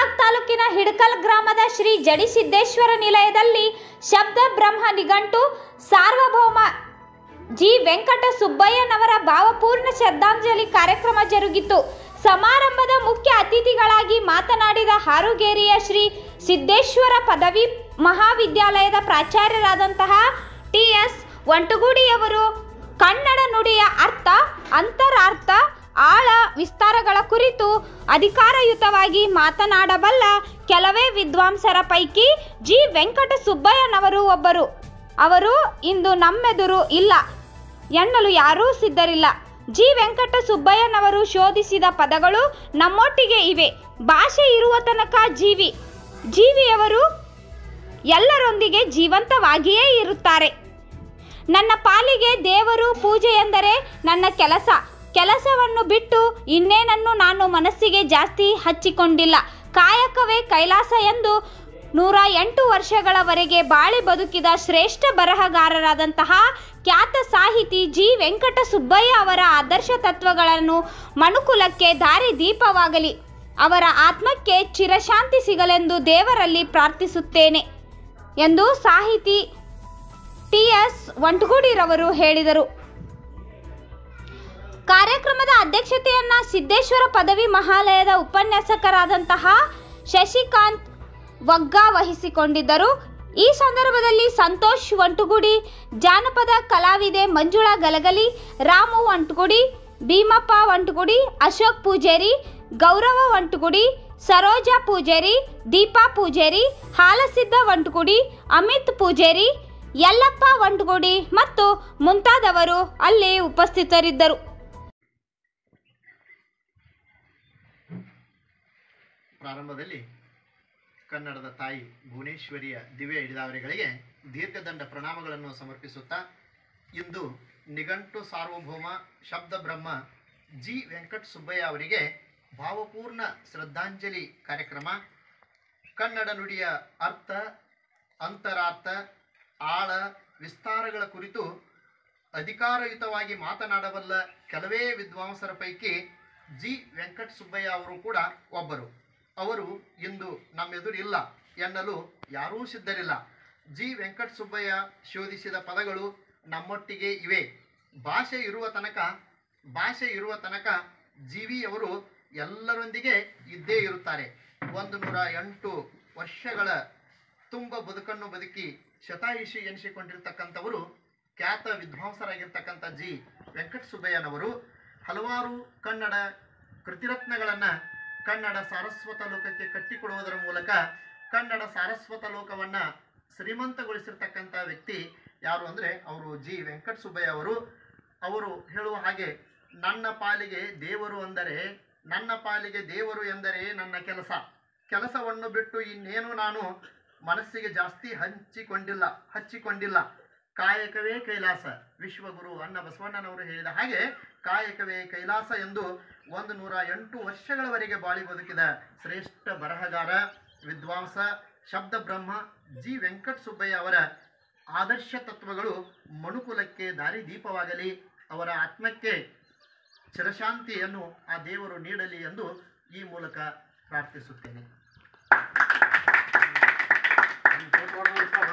ಮುಳಬಾಗ್ ತಾಲೂಕಿನ ಹಿಡಕಲ್ ಗ್ರಾಮದ ಶ್ರೀ ಜಡಿಸಿದ್ದೇಶ್ವರ ನಿಲಯದಲ್ಲಿ ಶಬ್ದ ಬ್ರಹ್ಮ ನಿಘಂಟು ಸಾರ್ವಭೌಮ ಜಿ ವೆಂಕಟ ಸುಬ್ಬಯ್ಯನವರ ಭಾವಪೂರ್ಣ ಶ್ರದ್ಧಾಂಜಲಿ ಕಾರ್ಯಕ್ರಮ ಜರುಗಿತು ಸಮಾರಂಭದ ಮುಖ್ಯ ಅತಿಥಿಗಳಾಗಿ ಮಾತನಾಡಿದ ಹಾರುಗೇರಿಯ ಶ್ರೀ ಸಿದ್ದೇಶ್ವರ ಪದವಿ ಮಹಾವಿದ್ಯಾಲಯದ ಪ್ರಾಚಾರ್ಯರಾದಂತಹ ಟಿ ಎಸ್ ವಂಟುಗೂಡಿಯವರು ಕನ್ನಡ ನುಡಿಯ ಅರ್ಥ ಅಂತರಾರ್ಥ ಆಳ ವಿಸ್ತಾರಗಳ ಕುರಿತು ಅಧಿಕಾರಯುತವಾಗಿ ಮಾತನಾಡಬಲ್ಲ ಕೆಲವೇ ವಿದ್ವಾಂಸರ ಪೈಕಿ ಜಿ ವೆಂಕಟ ಸುಬ್ಬಯ್ಯನವರು ಒಬ್ಬರು ಅವರು ಇಂದು ನಮ್ಮೆದುರು ಇಲ್ಲ ಎನ್ನಲು ಯಾರೂ ಸಿದ್ಧರಿಲ್ಲ ಜಿ ವೆಂಕಟ ಸುಬ್ಬಯ್ಯನವರು ಶೋಧಿಸಿದ ಪದಗಳು ನಮ್ಮೊಟ್ಟಿಗೆ ಇವೆ ಭಾಷೆ ಇರುವ ತನಕ ಜೀವಿ ಜೀವಿಯವರು ಎಲ್ಲರೊಂದಿಗೆ ಜೀವಂತವಾಗಿಯೇ ಇರುತ್ತಾರೆ ನನ್ನ ಪಾಲಿಗೆ ದೇವರು ಪೂಜೆ ಎಂದರೆ ನನ್ನ ಕೆಲಸ ಕೆಲಸವನ್ನು ಬಿಟ್ಟು ಇನ್ನೇನನ್ನು ನಾನು ಮನಸ್ಸಿಗೆ ಜಾಸ್ತಿ ಹಚ್ಚಿಕೊಂಡಿಲ್ಲ ಕಾಯಕವೇ ಕೈಲಾಸ ಎಂದು ನೂರ ಎಂಟು ವರ್ಷಗಳವರೆಗೆ ಬಾಳಿ ಬದುಕಿದ ಶ್ರೇಷ್ಠ ಬರಹಗಾರರಾದಂತಹ ಖ್ಯಾತ ಸಾಹಿತಿ ಜಿ ವೆಂಕಟ ಸುಬ್ಬಯ್ಯ ಅವರ ಆದರ್ಶ ತತ್ವಗಳನ್ನು ಮನುಕುಲಕ್ಕೆ ದಾರಿ ದೀಪವಾಗಲಿ ಅವರ ಆತ್ಮಕ್ಕೆ ಚಿರಶಾಂತಿ ಸಿಗಲೆಂದು ದೇವರಲ್ಲಿ ಪ್ರಾರ್ಥಿಸುತ್ತೇನೆ ಎಂದು ಸಾಹಿತಿ ಟಿ ಎಸ್ ವಂಟಗುಡಿರವರು ಹೇಳಿದರು ಕಾರ್ಯಕ್ರಮದ ಅಧ್ಯಕ್ಷತೆಯನ್ನ ಸಿದ್ದೇಶ್ವರ ಪದವಿ ಮಹಾಲಯದ ಉಪನ್ಯಾಸಕರಾದಂತಹ ಶಶಿಕಾಂತ್ ವಗ್ಗಾ ವಹಿಸಿಕೊಂಡಿದ್ದರು ಈ ಸಂದರ್ಭದಲ್ಲಿ ಸಂತೋಷ್ ವಂಟುಗುಡಿ ಜಾನಪದ ಕಲಾವಿದೆ ಮಂಜುಳಾ ಗಲಗಲಿ ರಾಮು ವಂಟುಗುಡಿ ಭೀಮಪ್ಪ ವಂಟುಗುಡಿ ಅಶೋಕ್ ಪೂಜೇರಿ ಗೌರವ ವಂಟುಗುಡಿ ಸರೋಜಾ ಪೂಜೇರಿ ದೀಪಾ ಪೂಜೇರಿ ಹಾಲಸಿದ್ದ ವಂಟುಗುಡಿ ಅಮಿತ್ ಪೂಜೇರಿ ಯಲ್ಲಪ್ಪ ವಂಟುಗುಡಿ ಮತ್ತು ಮುಂತಾದವರು ಅಲ್ಲಿ ಉಪಸ್ಥಿತರಿದ್ದರು ಪ್ರಾರಂಭದಲ್ಲಿ ಕನ್ನಡದ ತಾಯಿ ಭುವನೇಶ್ವರಿಯ ದಿವ್ಯ ಹಿಡಿದಾವರಿಗಳಿಗೆ ದೀರ್ಘದಂಡ ಪ್ರಣಾಮಗಳನ್ನು ಸಮರ್ಪಿಸುತ್ತಾ ಇಂದು ನಿಘಂಟು ಸಾರ್ವಭೌಮ ಶಬ್ದ ಬ್ರಹ್ಮ ಜಿ ವೆಂಕಟ ಸುಬ್ಬಯ್ಯ ಅವರಿಗೆ ಭಾವಪೂರ್ಣ ಶ್ರದ್ಧಾಂಜಲಿ ಕಾರ್ಯಕ್ರಮ ಕನ್ನಡ ನುಡಿಯ ಅರ್ಥ ಅಂತರಾರ್ಥ ಆಳ ವಿಸ್ತಾರಗಳ ಕುರಿತು ಅಧಿಕಾರಯುತವಾಗಿ ಮಾತನಾಡಬಲ್ಲ ಕೆಲವೇ ವಿದ್ವಾಂಸರ ಪೈಕಿ ಜಿ ವೆಂಕಟ ಸುಬ್ಬಯ್ಯ ಅವರು ಕೂಡ ಒಬ್ಬರು ಅವರು ಇಂದು ನಮ್ಮೆದುರು ಇಲ್ಲ ಎನ್ನಲು ಯಾರೂ ಸಿದ್ಧರಿಲ್ಲ ಜಿ ವೆಂಕಟ ಸುಬ್ಬಯ್ಯ ಶೋಧಿಸಿದ ಪದಗಳು ನಮ್ಮೊಟ್ಟಿಗೆ ಇವೆ ಭಾಷೆ ಇರುವ ತನಕ ಭಾಷೆ ಇರುವ ತನಕ ಜೀವಿಯವರು ಎಲ್ಲರೊಂದಿಗೆ ಇದ್ದೇ ಇರುತ್ತಾರೆ ಒಂದು ನೂರ ಎಂಟು ವರ್ಷಗಳ ತುಂಬ ಬದುಕನ್ನು ಬದುಕಿ ಶತಾಯುಷಿ ಎನಿಸಿಕೊಂಡಿರ್ತಕ್ಕಂಥವರು ಖ್ಯಾತ ವಿದ್ವಾಂಸರಾಗಿರ್ತಕ್ಕಂಥ ಜಿ ವೆಂಕಟ ಸುಬ್ಬಯ್ಯನವರು ಹಲವಾರು ಕನ್ನಡ ಕೃತಿರತ್ನಗಳನ್ನು ಕನ್ನಡ ಸಾರಸ್ವತ ಲೋಕಕ್ಕೆ ಕಟ್ಟಿಕೊಡುವುದರ ಮೂಲಕ ಕನ್ನಡ ಸಾರಸ್ವತ ಲೋಕವನ್ನು ಶ್ರೀಮಂತಗೊಳಿಸಿರ್ತಕ್ಕಂಥ ವ್ಯಕ್ತಿ ಯಾರು ಅಂದರೆ ಅವರು ಜಿ ವೆಂಕಟ ಸುಬ್ಬಯ್ಯ ಅವರು ಅವರು ಹೇಳುವ ಹಾಗೆ ನನ್ನ ಪಾಲಿಗೆ ದೇವರು ಅಂದರೆ ನನ್ನ ಪಾಲಿಗೆ ದೇವರು ಎಂದರೆ ನನ್ನ ಕೆಲಸ ಕೆಲಸವನ್ನು ಬಿಟ್ಟು ಇನ್ನೇನು ನಾನು ಮನಸ್ಸಿಗೆ ಜಾಸ್ತಿ ಹಂಚಿಕೊಂಡಿಲ್ಲ ಹಚ್ಚಿಕೊಂಡಿಲ್ಲ ಕಾಯಕವೇ ಕೈಲಾಸ ವಿಶ್ವಗುರು ಅನ್ನ ಬಸವಣ್ಣನವರು ಹೇಳಿದ ಹಾಗೆ ಕಾಯಕವೇ ಕೈಲಾಸ ಎಂದು ಒಂದು ನೂರ ಎಂಟು ವರ್ಷಗಳವರೆಗೆ ಬಾಳಿ ಬದುಕಿದ ಶ್ರೇಷ್ಠ ಬರಹಗಾರ ವಿದ್ವಾಂಸ ಶಬ್ದ ಬ್ರಹ್ಮ ಜಿ ವೆಂಕಟ ಸುಬ್ಬಯ್ಯ ಅವರ ಆದರ್ಶ ತತ್ವಗಳು ಮನುಕುಲಕ್ಕೆ ದಾರಿದೀಪವಾಗಲಿ ಅವರ ಆತ್ಮಕ್ಕೆ ಚಿರಶಾಂತಿಯನ್ನು ಆ ದೇವರು ನೀಡಲಿ ಎಂದು ಈ ಮೂಲಕ ಪ್ರಾರ್ಥಿಸುತ್ತೇನೆ